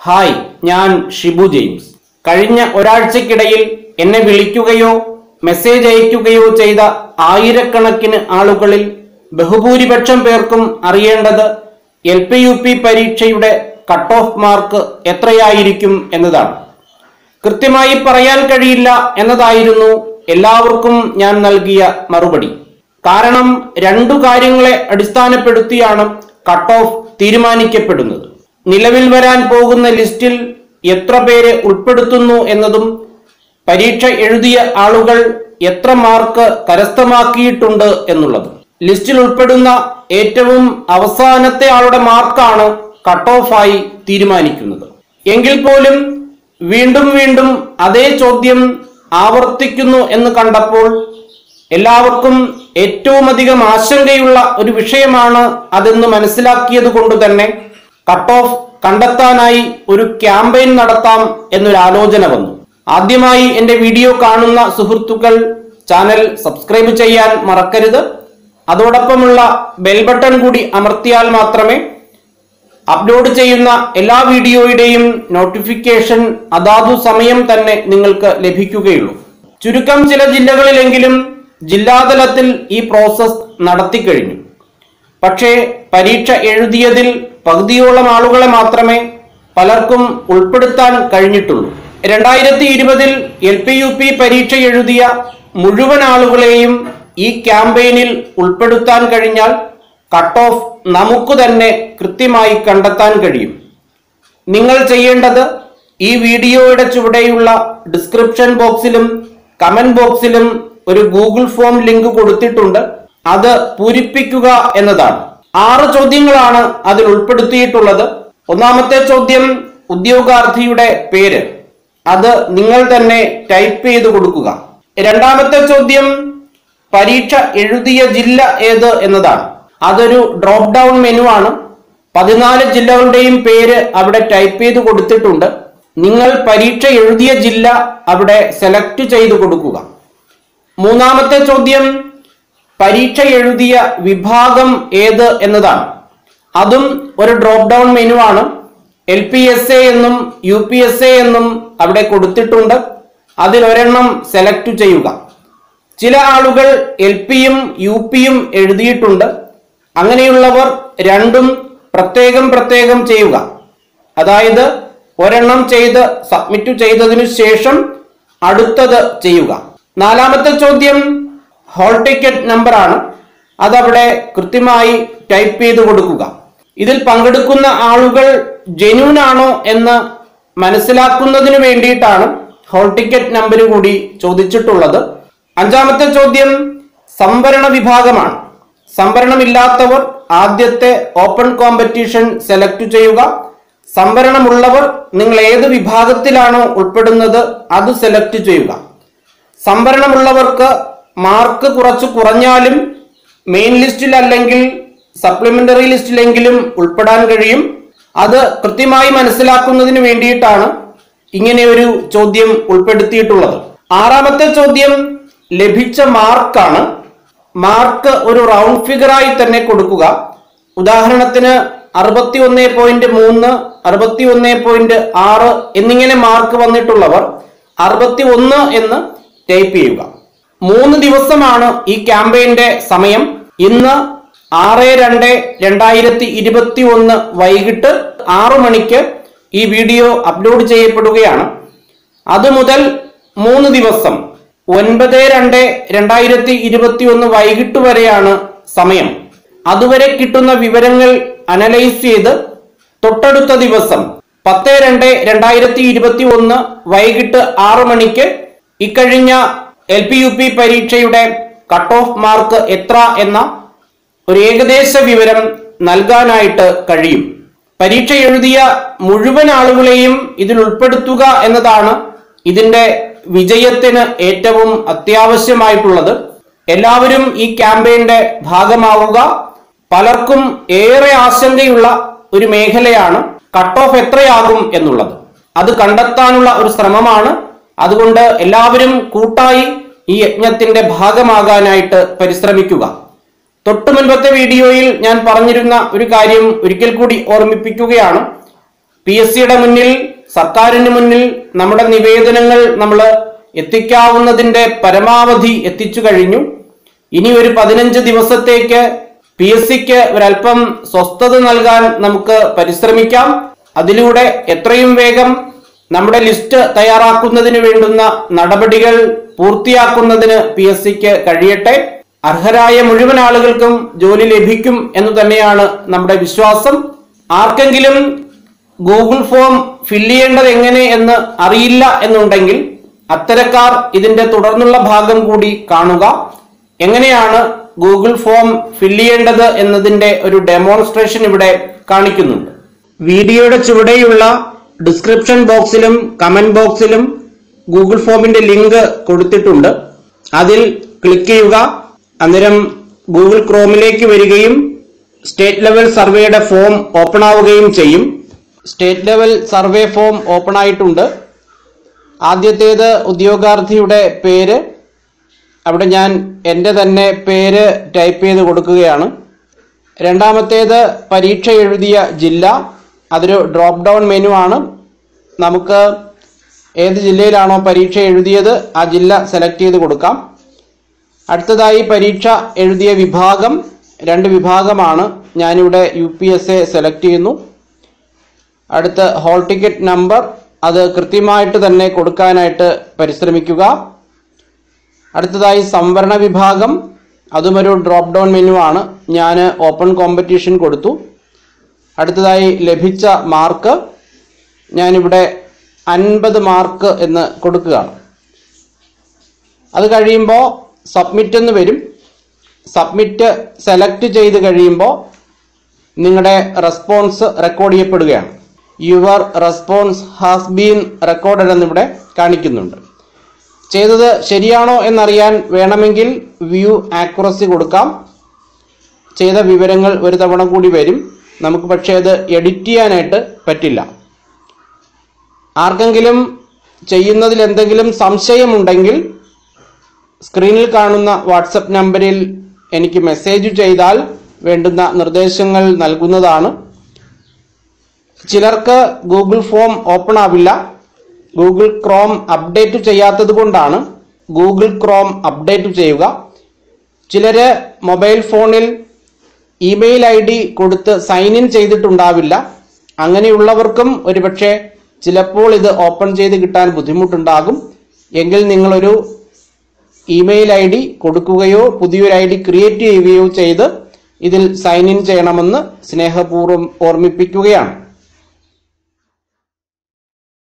hi ഞാൻ Shibu James കഴിഞ്ഞ ഒരാഴ്ചക്കിടയിൽ എന്നെ വിളിക്കുകയോ മെസ്സേജ് അയക്കുകയോ ചെയ്ത ആയിരക്കണക്കിന് ആളുകളിൽ ബഹുഭൂരിപക്ഷം പേർക്കും അറിയേണ്ടത് എൽ പി യു പി പരീക്ഷയുടെ കട്ട് ഓഫ് മാർക്ക് എത്രയായിരിക്കും എന്നതാണ് കൃത്യമായി പറയാൻ കഴിയില്ല എന്നതായിരുന്നു എല്ലാവർക്കും ഞാൻ നൽകിയ മറുപടി കാരണം രണ്ടു കാര്യങ്ങളെ അടിസ്ഥാനപ്പെടുത്തിയാണ് കട്ട് ഓഫ് തീരുമാനിക്കപ്പെടുന്നത് നിലവിൽ വരാൻ പോകുന്ന ലിസ്റ്റിൽ എത്ര പേരെ ഉൾപ്പെടുത്തുന്നു എന്നതും പരീക്ഷ എഴുതിയ ആളുകൾ എത്ര മാർക്ക് കരസ്ഥമാക്കിയിട്ടുണ്ട് എന്നുള്ളതും ലിസ്റ്റിൽ ഉൾപ്പെടുന്ന ഏറ്റവും അവസാനത്തെ ആളുടെ മാർക്കാണ് കട്ട് ഓഫായി തീരുമാനിക്കുന്നത് എങ്കിൽ പോലും വീണ്ടും വീണ്ടും അതേ ചോദ്യം ആവർത്തിക്കുന്നു എന്ന് കണ്ടപ്പോൾ എല്ലാവർക്കും ഏറ്റവും അധികം ആശങ്കയുള്ള ഒരു വിഷയമാണ് അതെന്ന് മനസ്സിലാക്കിയത് കൊണ്ട് തന്നെ കട്ട് ഓഫ് കണ്ടെത്താനായി ഒരു ക്യാമ്പയിൻ നടത്താം എന്നൊരു ആലോചന വന്നു ആദ്യമായി എൻ്റെ വീഡിയോ കാണുന്ന സുഹൃത്തുക്കൾ ചാനൽ സബ്സ്ക്രൈബ് ചെയ്യാൻ മറക്കരുത് അതോടൊപ്പമുള്ള ബെൽ ബട്ടൺ കൂടി അമർത്തിയാൽ മാത്രമേ അപ്ലോഡ് ചെയ്യുന്ന എല്ലാ വീഡിയോയുടെയും നോട്ടിഫിക്കേഷൻ അതാതു സമയം തന്നെ നിങ്ങൾക്ക് ലഭിക്കുകയുള്ളൂ ചുരുക്കം ചില ജില്ലകളിലെങ്കിലും ജില്ലാതലത്തിൽ ഈ പ്രോസസ് നടത്തിക്കഴിഞ്ഞു പക്ഷേ പരീക്ഷ എഴുതിയതിൽ പകുതിയോളം ആളുകളെ മാത്രമേ പലർക്കും ഉൾപ്പെടുത്താൻ കഴിഞ്ഞിട്ടുള്ളൂ രണ്ടായിരത്തി ഇരുപതിൽ എൽ പി യു പി പരീക്ഷ എഴുതിയ മുഴുവൻ ആളുകളെയും ഈ ക്യാമ്പയിനിൽ ഉൾപ്പെടുത്താൻ കഴിഞ്ഞാൽ കട്ട് ഓഫ് നമുക്ക് തന്നെ കൃത്യമായി കണ്ടെത്താൻ കഴിയും നിങ്ങൾ ചെയ്യേണ്ടത് ഈ വീഡിയോയുടെ ചുവടെയുള്ള ഡിസ്ക്രിപ്ഷൻ ബോക്സിലും കമന്റ് ബോക്സിലും ഒരു ഗൂഗിൾ ഫോം ലിങ്ക് കൊടുത്തിട്ടുണ്ട് അത് പൂരിപ്പിക്കുക എന്നതാണ് ആറ് ചോദ്യങ്ങളാണ് അതിൽ ഉൾപ്പെടുത്തിയിട്ടുള്ളത് ഒന്നാമത്തെ ചോദ്യം ഉദ്യോഗാർത്ഥിയുടെ പേര് അത് നിങ്ങൾ തന്നെ ടൈപ്പ് ചെയ്ത് കൊടുക്കുക രണ്ടാമത്തെ ചോദ്യം പരീക്ഷ എഴുതിയ ജില്ല ഏത് എന്നതാണ് അതൊരു ഡ്രോപ്പ് ഡൗൺ മെനു ആണ് പതിനാല് ജില്ലകളുടെയും പേര് അവിടെ ടൈപ്പ് ചെയ്ത് കൊടുത്തിട്ടുണ്ട് നിങ്ങൾ പരീക്ഷ എഴുതിയ ജില്ല അവിടെ സെലക്ട് ചെയ്ത് കൊടുക്കുക മൂന്നാമത്തെ ചോദ്യം പരീക്ഷ എഴുതിയ വിഭാഗം ഏത് എന്നതാണ് അതും ഒരു ഡ്രോപ്പ് ഡൗൺ മെനു ആണ് എൽ പി എസ് എ എന്നും യു പി എസ് എ എന്നും അവിടെ കൊടുത്തിട്ടുണ്ട് അതിൽ ഒരെണ്ണം സെലക്ട് ചെയ്യുക ചില ആളുകൾ എൽ പിയും യു പിയും എഴുതിയിട്ടുണ്ട് അങ്ങനെയുള്ളവർ രണ്ടും പ്രത്യേകം പ്രത്യേകം ചെയ്യുക അതായത് ഒരെണ്ണം ചെയ്ത് സബ്മിറ്റ് ചെയ്തതിനു ശേഷം അടുത്തത് ചെയ്യുക നാലാമത്തെ ചോദ്യം ഹോൾ ടിക്കറ്റ് നമ്പർ ആണ് അതവിടെ കൃത്യമായി ടൈപ്പ് ചെയ്ത് കൊടുക്കുക ഇതിൽ പങ്കെടുക്കുന്ന ആളുകൾ ജെന്യൂൻ ആണോ എന്ന് മനസ്സിലാക്കുന്നതിന് വേണ്ടിയിട്ടാണ് ഹോൾ ടിക്കറ്റ് നമ്പർ കൂടി ചോദിച്ചിട്ടുള്ളത് അഞ്ചാമത്തെ ചോദ്യം സംവരണ വിഭാഗമാണ് സംവരണമില്ലാത്തവർ ആദ്യത്തെ ഓപ്പൺ കോമ്പറ്റീഷൻ സെലക്ട് ചെയ്യുക സംവരണമുള്ളവർ നിങ്ങൾ ഏത് വിഭാഗത്തിലാണോ ഉൾപ്പെടുന്നത് അത് സെലക്ട് ചെയ്യുക സംവരണമുള്ളവർക്ക് മാർക്ക് കുറച്ച് കുറഞ്ഞാലും മെയിൻ ലിസ്റ്റിൽ അല്ലെങ്കിൽ സപ്ലിമെന്ററി ലിസ്റ്റിലെങ്കിലും ഉൾപ്പെടാൻ കഴിയും അത് കൃത്യമായി മനസ്സിലാക്കുന്നതിന് വേണ്ടിയിട്ടാണ് ഇങ്ങനെ ഒരു ചോദ്യം ഉൾപ്പെടുത്തിയിട്ടുള്ളത് ആറാമത്തെ ചോദ്യം ലഭിച്ച മാർക്കാണ് മാർക്ക് ഒരു റൗണ്ട് ഫിഗറായി തന്നെ കൊടുക്കുക ഉദാഹരണത്തിന് അറുപത്തി ഒന്ന് പോയിന്റ് മൂന്ന് അറുപത്തി ഒന്ന് പോയിന്റ് ആറ് എന്നിങ്ങനെ മാർക്ക് വന്നിട്ടുള്ളവർ അറുപത്തി ഒന്ന് എന്ന് ടൈപ്പ് ചെയ്യുക മൂന്ന് ദിവസമാണ് ഈ ക്യാമ്പയിന്റെ സമയം ഇന്ന് ആറ് രണ്ട് രണ്ടായിരത്തി ഇരുപത്തി ഒന്ന് വൈകിട്ട് ആറു മണിക്ക് ഈ വീഡിയോ അപ്ലോഡ് ചെയ്യപ്പെടുകയാണ് അതുമുതൽ മൂന്ന് ദിവസം ഒൻപത് രണ്ട് രണ്ടായിരത്തി ഇരുപത്തി ഒന്ന് വൈകിട്ട് വരെയാണ് സമയം അതുവരെ കിട്ടുന്ന വിവരങ്ങൾ അനലൈസ് ചെയ്ത് തൊട്ടടുത്ത ദിവസം പത്ത് രണ്ട് രണ്ടായിരത്തി ഇരുപത്തി ഒന്ന് വൈകിട്ട് ആറു മണിക്ക് ഇക്കഴിഞ്ഞ എൽ പി യു പി പരീക്ഷയുടെ കട്ട് ഓഫ് മാർക്ക് എത്ര എന്ന ഒരു ഏകദേശ വിവരം നൽകാനായിട്ട് കഴിയും പരീക്ഷ എഴുതിയ മുഴുവൻ ആളുകളെയും ഇതിൽ ഉൾപ്പെടുത്തുക എന്നതാണ് ഇതിന്റെ വിജയത്തിന് ഏറ്റവും അത്യാവശ്യമായിട്ടുള്ളത് എല്ലാവരും ഈ ക്യാമ്പയിന്റെ ഭാഗമാവുക പലർക്കും ഏറെ ആശങ്കയുള്ള ഒരു മേഖലയാണ് കട്ട് ഓഫ് എത്രയാകും എന്നുള്ളത് അത് കണ്ടെത്താനുള്ള ഒരു ശ്രമമാണ് അതുകൊണ്ട് എല്ലാവരും കൂട്ടായി ഈ യജ്ഞത്തിന്റെ ഭാഗമാകാനായിട്ട് പരിശ്രമിക്കുക തൊട്ടു മുൻപത്തെ വീഡിയോയിൽ ഞാൻ പറഞ്ഞിരുന്ന ഒരു കാര്യം ഒരിക്കൽ കൂടി ഓർമ്മിപ്പിക്കുകയാണ് പി എസ് സിയുടെ മുന്നിൽ സർക്കാരിന് മുന്നിൽ നമ്മുടെ നിവേദനങ്ങൾ നമ്മൾ എത്തിക്കാവുന്നതിന്റെ പരമാവധി എത്തിച്ചു കഴിഞ്ഞു ഇനി ഒരു പതിനഞ്ച് ദിവസത്തേക്ക് പി എസ് സിക്ക് ഒരല്പം സ്വസ്ഥത നൽകാൻ നമുക്ക് പരിശ്രമിക്കാം അതിലൂടെ എത്രയും വേഗം നമ്മുടെ ലിസ്റ്റ് തയ്യാറാക്കുന്നതിന് വേണ്ടുന്ന നടപടികൾ പൂർത്തിയാക്കുന്നതിന് പി എസ് സിക്ക് കഴിയട്ടെ അർഹരായ മുഴുവൻ ആളുകൾക്കും ജോലി ലഭിക്കും എന്ന് തന്നെയാണ് നമ്മുടെ വിശ്വാസം ആർക്കെങ്കിലും ഗൂഗിൾ ഫോം ഫില്ല് ചെയ്യേണ്ടത് എങ്ങനെ എന്ന് അറിയില്ല എന്നുണ്ടെങ്കിൽ അത്തരക്കാർ ഇതിന്റെ തുടർന്നുള്ള ഭാഗം കൂടി കാണുക എങ്ങനെയാണ് ഗൂഗിൾ ഫോം ഫില്ല് ചെയ്യേണ്ടത് എന്നതിന്റെ ഒരു ഡെമോൺസ്ട്രേഷൻ ഇവിടെ കാണിക്കുന്നുണ്ട് വീഡിയോയുടെ ചുവടെയുള്ള ഡിസ്ക്രിപ്ഷൻ ബോക്സിലും കമന്റ് ബോക്സിലും ഗൂഗിൾ ഫോമിന്റെ ലിങ്ക് കൊടുത്തിട്ടുണ്ട് അതിൽ ക്ലിക്ക് ചെയ്യുക അന്നേരം ഗൂഗിൾ ക്രോമിലേക്ക് വരികയും സ്റ്റേറ്റ് ലെവൽ സർവേയുടെ ഫോം ഓപ്പൺ ആവുകയും ചെയ്യും state level survey form open ആയിട്ടുണ്ട് ആദ്യത്തേത് ഉദ്യോഗാർത്ഥിയുടെ പേര് അവിടെ ഞാൻ എൻ്റെ തന്നെ പേര് ടൈപ്പ് ചെയ്ത് കൊടുക്കുകയാണ് രണ്ടാമത്തേത് പരീക്ഷ എഴുതിയ ജില്ല അതൊരു ഡ്രോപ്പ് ഡൗൺ മെനു ആണ് നമുക്ക് ഏത് ജില്ലയിലാണോ പരീക്ഷ എഴുതിയത് ആ ജില്ല സെലക്ട് ചെയ്ത് കൊടുക്കാം അടുത്തതായി പരീക്ഷ എഴുതിയ വിഭാഗം രണ്ട് വിഭാഗമാണ് ഞാനിവിടെ U P S A select ചെയ്യുന്നു അടുത്ത് ഹോൾ ടിക്കറ്റ് നമ്പർ അത് കൃത്യമായിട്ട് തന്നെ കൊടുക്കാനായിട്ട് പരിശ്രമിക്കുക അടുത്തതായി സംവരണ വിഭാഗം അതും ഒരു ഡ്രോപ്പ് ഡൗൺ മെനു ആണ് ഞാൻ ഓപ്പൺ കോമ്പറ്റീഷൻ കൊടുത്തു അടുത്തതായി ലഭിച്ച മാർക്ക് ഞാനിവിടെ അൻപത് മാർക്ക് എന്ന് കൊടുക്കുകയാണ് അത് കഴിയുമ്പോൾ സബ്മിറ്റ് എന്ന് വരും സബ്മിറ്റ് സെലക്ട് ചെയ്ത് കഴിയുമ്പോൾ നിങ്ങളുടെ റെസ്പോൺസ് റെക്കോർഡ് ചെയ്യപ്പെടുകയാണ് your response has been recorded എന്നിവിടെ കാണിക്കുന്നുണ്ട് ചെയ്തത് ശരിയാണോ എന്നറിയാൻ വേണമെങ്കിൽ വ്യൂ ആക്യുറസി കൊടുക്കാം ചെയ്ത വിവരങ്ങൾ ഒരു തവണ കൂടി വരും നമുക്ക് പക്ഷേ അത് എഡിറ്റ് ചെയ്യാനായിട്ട് പറ്റില്ല ആർക്കെങ്കിലും ചെയ്യുന്നതിൽ എന്തെങ്കിലും സംശയമുണ്ടെങ്കിൽ സ്ക്രീനിൽ കാണുന്ന വാട്സപ്പ് നമ്പറിൽ എനിക്ക് മെസ്സേജ് ചെയ്താൽ വേണ്ടുന്ന നിർദ്ദേശങ്ങൾ നൽകുന്നതാണ് ചിലർക്ക് ഗൂഗിൾ ഫോം ഓപ്പൺ ആവില്ല ഗൂഗിൾ ക്രോം അപ്ഡേറ്റ് ചെയ്യാത്തത് കൊണ്ടാണ് ഗൂഗിൾ ക്രോം അപ്ഡേറ്റ് ചെയ്യുക ചിലര് മൊബൈൽ ഫോണിൽ ഇമെയിൽ ഐ ഡി കൊടുത്ത് സൈൻ ഇൻ ചെയ്തിട്ടുണ്ടാവില്ല അങ്ങനെയുള്ളവർക്കും ഒരുപക്ഷെ ചിലപ്പോൾ ഇത് ഓപ്പൺ ചെയ്ത് കിട്ടാൻ ബുദ്ധിമുട്ടുണ്ടാകും എങ്കിൽ നിങ്ങളൊരു ഇമെയിൽ ഐ ഡി കൊടുക്കുകയോ പുതിയൊരു ഐ ഡി ക്രിയേറ്റ് ചെയ്യുകയോ ചെയ്ത് ഇതിൽ സൈൻ ഇൻ ചെയ്യണമെന്ന് സ്നേഹപൂർവ്വം ഓർമ്മിപ്പിക്കുകയാണ്